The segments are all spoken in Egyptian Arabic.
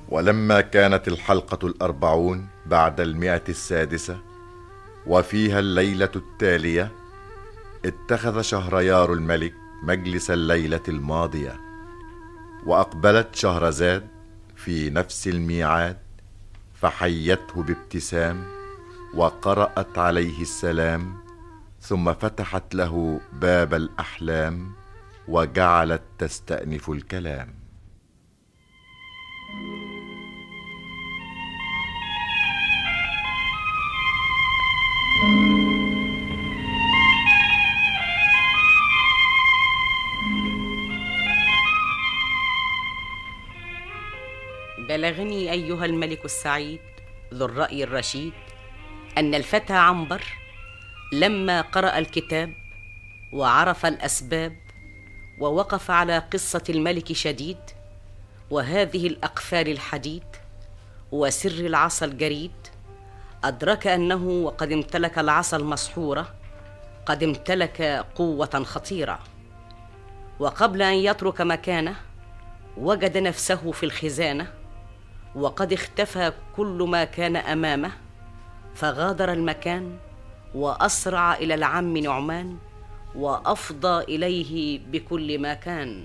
ولما كانت الحلقة الأربعون بعد المئة السادسة وفيها الليلة التالية اتخذ شهريار الملك مجلس الليلة الماضية وأقبلت شهرزاد في نفس الميعاد فحيته بابتسام وقرأت عليه السلام ثم فتحت له باب الأحلام وجعلت تستأنف الكلام بلغني ايها الملك السعيد ذو الراي الرشيد ان الفتى عنبر لما قرا الكتاب وعرف الاسباب ووقف على قصه الملك شديد وهذه الاقفال الحديد وسر العصا الجريد ادرك انه وقد امتلك العصا المسحوره قد امتلك قوه خطيره وقبل ان يترك مكانه وجد نفسه في الخزانه وقد اختفى كل ما كان امامه فغادر المكان واسرع الى العم نعمان وافضى اليه بكل ما كان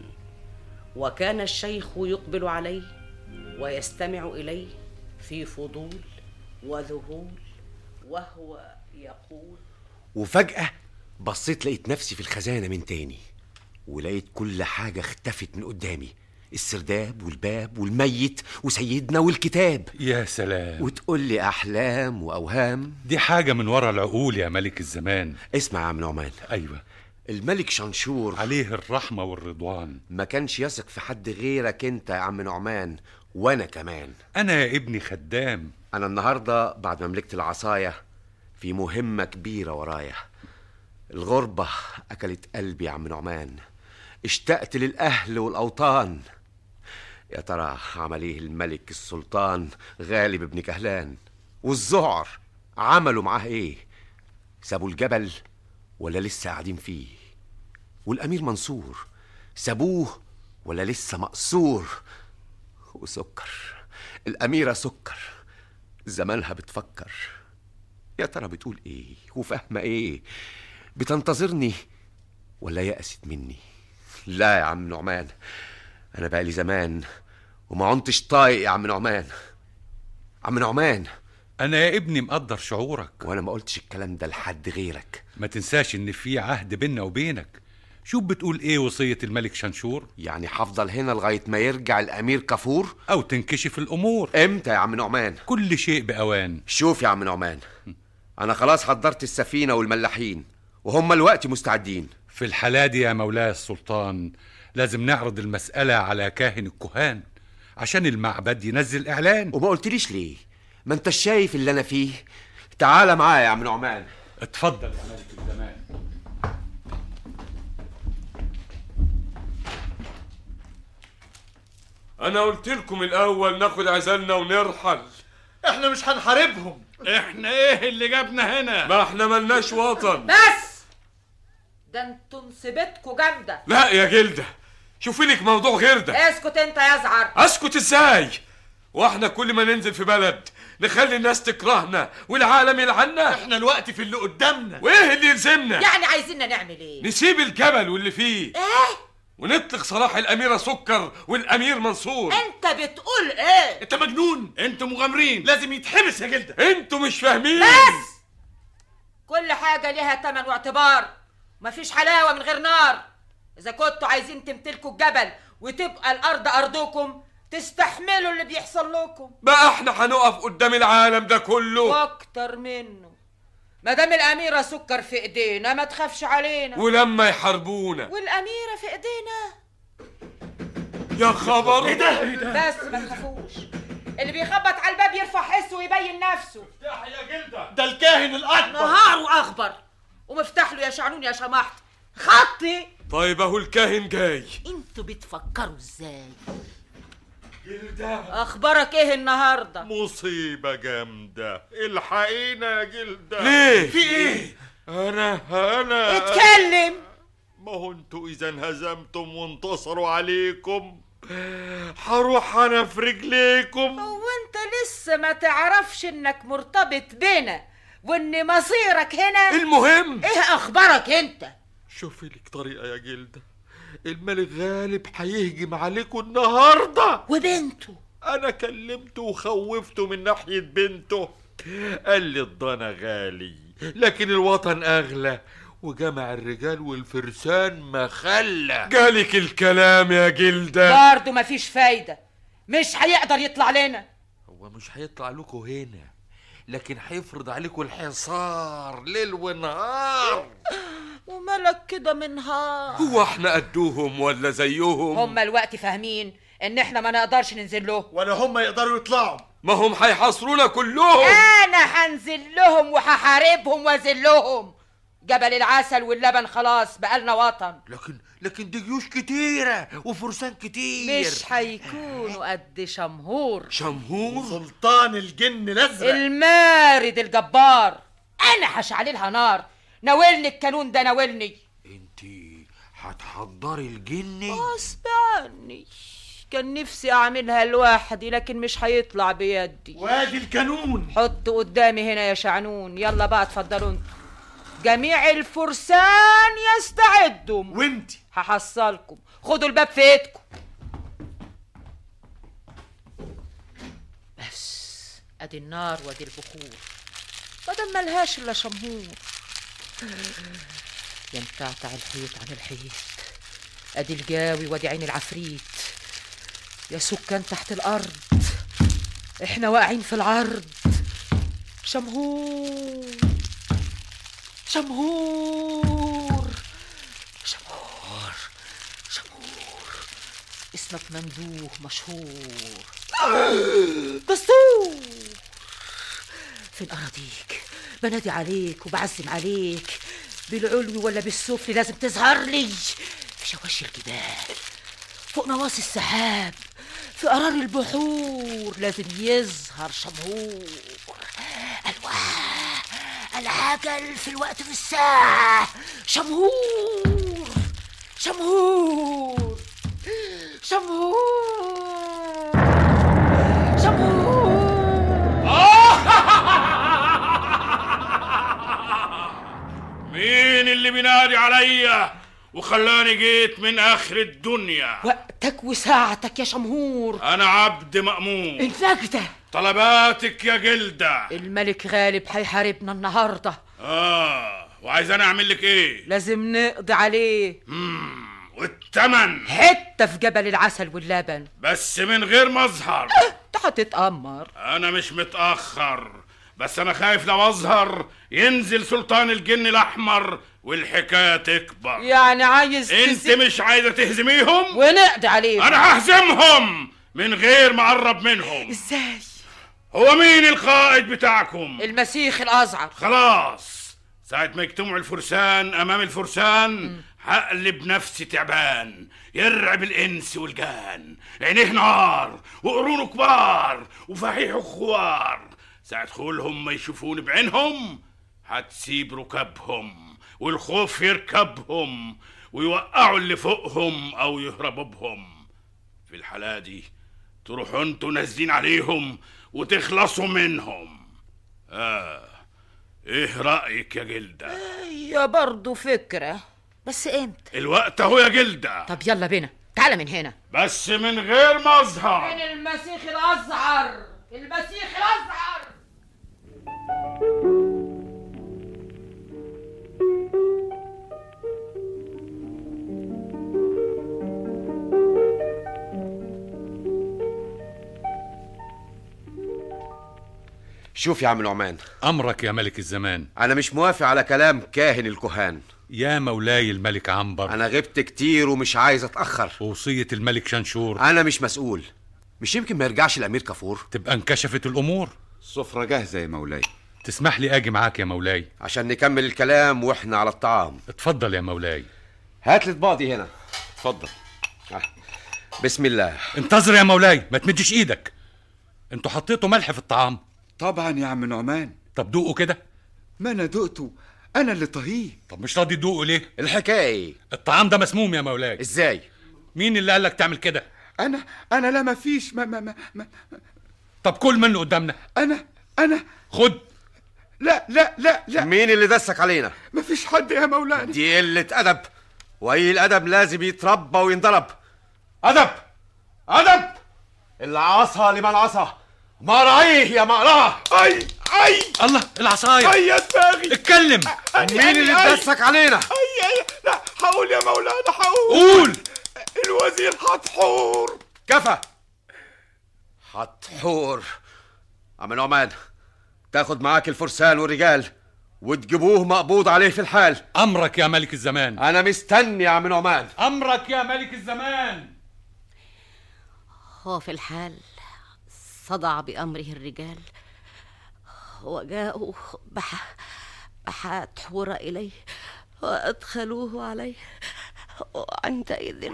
وكان الشيخ يقبل عليه ويستمع اليه في فضول وذهول وهو يقول وفجأة بصيت لقيت نفسي في الخزانة من تاني ولقيت كل حاجة اختفت من قدامي السرداب والباب والميت وسيدنا والكتاب يا سلام وتقول لي أحلام وأوهام دي حاجة من ورا العقول يا ملك الزمان اسمع يا عم نعمان أيوة الملك شنشور عليه الرحمة والرضوان ما كانش يثق في حد غيرك انت يا عم نعمان وانا كمان أنا يا ابني خدام انا النهارده بعد ما ملكت العصايه في مهمه كبيره ورايا الغربه اكلت قلبي يا عم نعمان اشتقت للاهل والاوطان يا ترى عمل ايه الملك السلطان غالب ابن كهلان والزعر عملوا معاه ايه سابوا الجبل ولا لسه قاعدين فيه والامير منصور سابوه ولا لسه مقصور وسكر الاميره سكر زمانها بتفكر يا ترى بتقول ايه وفاهمه ايه بتنتظرني ولا يأست مني لا يا عم نعمان انا بقالي زمان وما عنتش طايق يا عم نعمان عم نعمان أنا يا ابني مقدر شعورك وانا ما قلتش الكلام ده لحد غيرك ما تنساش إن في عهد بيننا وبينك شوف بتقول إيه وصية الملك شنشور يعني هفضل هنا لغايه ما يرجع الامير كفور أو تنكشف الأمور امتى يا عم نعمان كل شيء بأوان شوف يا عم نعمان انا خلاص حضرت السفينه والملاحين وهم الوقت مستعدين في الحالة دي يا مولاي السلطان لازم نعرض المسألة على كاهن الكهان عشان المعبد ينزل إعلان وما قلتليش ليه ما انت شايف اللي انا فيه تعال معايا يا عم نعمان اتفضل يا ملك الزمان انا قلت لكم الاول ناخد عزلنا ونرحل احنا مش هنحاربهم احنا ايه اللي جابنا هنا ما احنا ملناش وطن بس ده انتوا نسبتكوا جامده لا يا جلدة شوفي لك موضوع غير ده اسكت انت يا زعر اسكت ازاي واحنا كل ما ننزل في بلد نخلي الناس تكرهنا والعالم يلعننا احنا الوقت في اللي قدامنا وايه اللي يلزمنا يعني عايزيننا نعمل ايه نسيب الجبل واللي فيه ايه ونطلق سراح الاميره سكر والامير منصور انت بتقول ايه انت مجنون انتوا مغامرين لازم يتحبس يا جلده انتوا مش فاهمين بس كل حاجه ليها تمن واعتبار مفيش حلاوه من غير نار اذا كنتوا عايزين تمتلكوا الجبل وتبقى الارض ارضكم تستحملوا اللي بيحصل لكم بقى احنا هنقف قدام العالم ده كله واكتر منه ما دام الاميره سكر في ايدينا ما تخافش علينا ولما يحاربونا والاميره في ايدينا يا خبر ايه ده بس ما تخافوش اللي بيخبط على الباب يرفع حسه ويبين نفسه يا جلدة ده الكاهن الاكبر نهاره اخبر ومفتح له يا شعنون يا شماحت خطي طيب اهو الكاهن جاي انتوا بتفكروا ازاي جلدة اخبارك ايه النهارده مصيبة جامدة الحقينا يا جلدة ليه في ايه أنا أنا اتكلم ما هو انتوا إذا انهزمتم وانتصروا عليكم هروح انا في رجليكم وانت لسه ما تعرفش انك مرتبط بينا وان مصيرك هنا المهم ايه اخبارك انت شوفي لك طريقة يا جلدة الملك غالب هيهجم عليكم النهاردة وبنته انا كلمته وخوفته من ناحية بنته قال لي الضنا غالي لكن الوطن اغلى وجمع الرجال والفرسان مخلة جالك الكلام يا جلدة برضه مفيش فايدة مش هيقدر يطلع لنا هو مش هيطلع لكم هنا لكن هيفرض عليكم الحصار ليل ونهار ومالك كده منها هو احنا قدوهم ولا زيهم هما الوقت فاهمين ان احنا ما نقدرش ننزل له ولا هم يقدروا يطلعوا ما هم هيحاصرونا كلهم انا هنزل لهم وهحاربهم وازلهم جبل العسل واللبن خلاص بقالنا وطن لكن لكن دي جيوش كتيرة وفرسان كتير مش هيكونوا قد شمهور شمهور سلطان الجن الازرق المارد الجبار انا هشعللها نار ناولني الكانون ده ناولني انتي هتحضري الجني غصب عني كان نفسي اعملها لوحدي لكن مش هيطلع بيدي وادي الكانون حط قدامي هنا يا شعنون يلا بقى اتفضلوا انتوا جميع الفرسان يستعدوا وانتي هحصلكم خدوا الباب في ايدكم بس ادي النار وادي البخور بدل ملهاش الا شمهور ينتعتع الحيط عن الحيط ادي الجاوي وادي عين العفريت يا سكان تحت الارض احنا واقعين في العرض شمهور شمهور شمهور شمهور اسمك مندوه مشهور دستور فين أراضيك بنادي عليك وبعزم عليك بالعلو ولا بالسفل لازم تظهر لي في شواشي الجبال فوق نواصي السحاب في قرار البحور لازم يظهر شمهور الواه العجل في الوقت في الساعة شمهور شمهور شمهور شمهور مين اللي بينادي عليا وخلاني جيت من اخر الدنيا وقتك وساعتك يا شمهور انا عبد مأمون النجدة طلباتك يا جلدة الملك غالب هيحاربنا النهاردة اه وعايز انا اعمل لك ايه لازم نقضي عليه مم. والتمن حتة في جبل العسل واللبن بس من غير مظهر انت هتتأمر انا مش متأخر بس انا خايف لو اظهر ينزل سلطان الجن الاحمر والحكايه تكبر يعني عايز انت تسيب- مش عايزه تهزميهم ونقضي عليه انا ههزمهم من غير ما اقرب منهم ازاي هو مين القائد بتاعكم المسيخ الازعر خلاص ساعة ما يجتمعوا الفرسان أمام الفرسان هقلب نفسي تعبان يرعب الإنس والجان عينيه نار وقرونه كبار وفحيحه خوار ساعة خولهم ما يشوفوني بعينهم هتسيب ركابهم والخوف يركبهم ويوقعوا اللي فوقهم أو يهربوا بهم في الحالة دي تروحوا انتوا نازلين عليهم وتخلصوا منهم آه ايه رأيك يا جلدة؟ هي برضه فكرة بس امتى الوقت اهو يا جلدة طب يلا بينا تعالى من هنا بس من غير مظهر فين المسيخ الازعر المسيخ الازعر شوف يا عم نعمان أمرك يا ملك الزمان انا مش موافق على كلام كاهن الكهان يا مولاي الملك عنبر انا غبت كتير ومش عايز اتاخر وصية الملك شنشور انا مش مسؤول مش يمكن ما يرجعش الامير كفور تبقى انكشفت الأمور السفرة جاهزة يا مولاي تسمح لي أجي معاك يا مولاي عشان نكمل الكلام واحنا على الطعام اتفضل يا مولاي هات لي اطباقي هنا اتفضل آه. بسم الله انتظر يا مولاي ما تمدش ايدك انتوا حطيتوا ملح في الطعام طبعا يا عم نعمان طب دوقوا كده ما انا دقته انا اللي طهيه طب مش راضي تدوقوا ليه الحكايه ايه الطعام ده مسموم يا مولاي ازاي مين اللي قالك تعمل كده انا انا لا ما فيش ما ما ما, ما طب كل من اللي قدامنا انا انا خد لا لا لا لا مين اللي دسك علينا ما فيش حد يا مولانا دي قلة أدب وأي الأدب لازم يتربى وينضرب أدب أدب العصا لمن عصا ما رأيه يا مقراه اي اي الله العصايه اي يا دماغي اتكلم مين اللي دسك علينا اي اي لا هقول يا مولانا هقول قول الوزير حتحور كفى حتحور عم نعمان تاخد معاك الفرسان والرجال وتجيبوه مقبوض عليه في الحال امرك يا ملك الزمان انا مستني يا عم نعمان امرك يا ملك الزمان هو في الحال صدع بأمره الرجال وجاءوا بح بحتحور إليه وأدخلوه عليه وعندئذ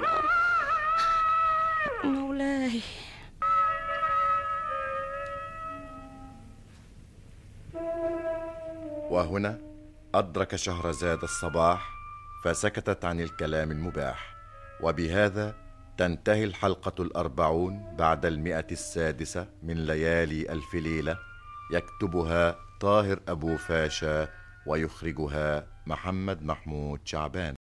مولاي وهنا أدرك شهرزاد الصباح فسكتت عن الكلام المباح وبهذا تنتهي الحلقة الأربعون بعد المئة السادسة من ليالي ألف ليلة يكتبها طاهر أبو فاشا ويخرجها محمد محمود شعبان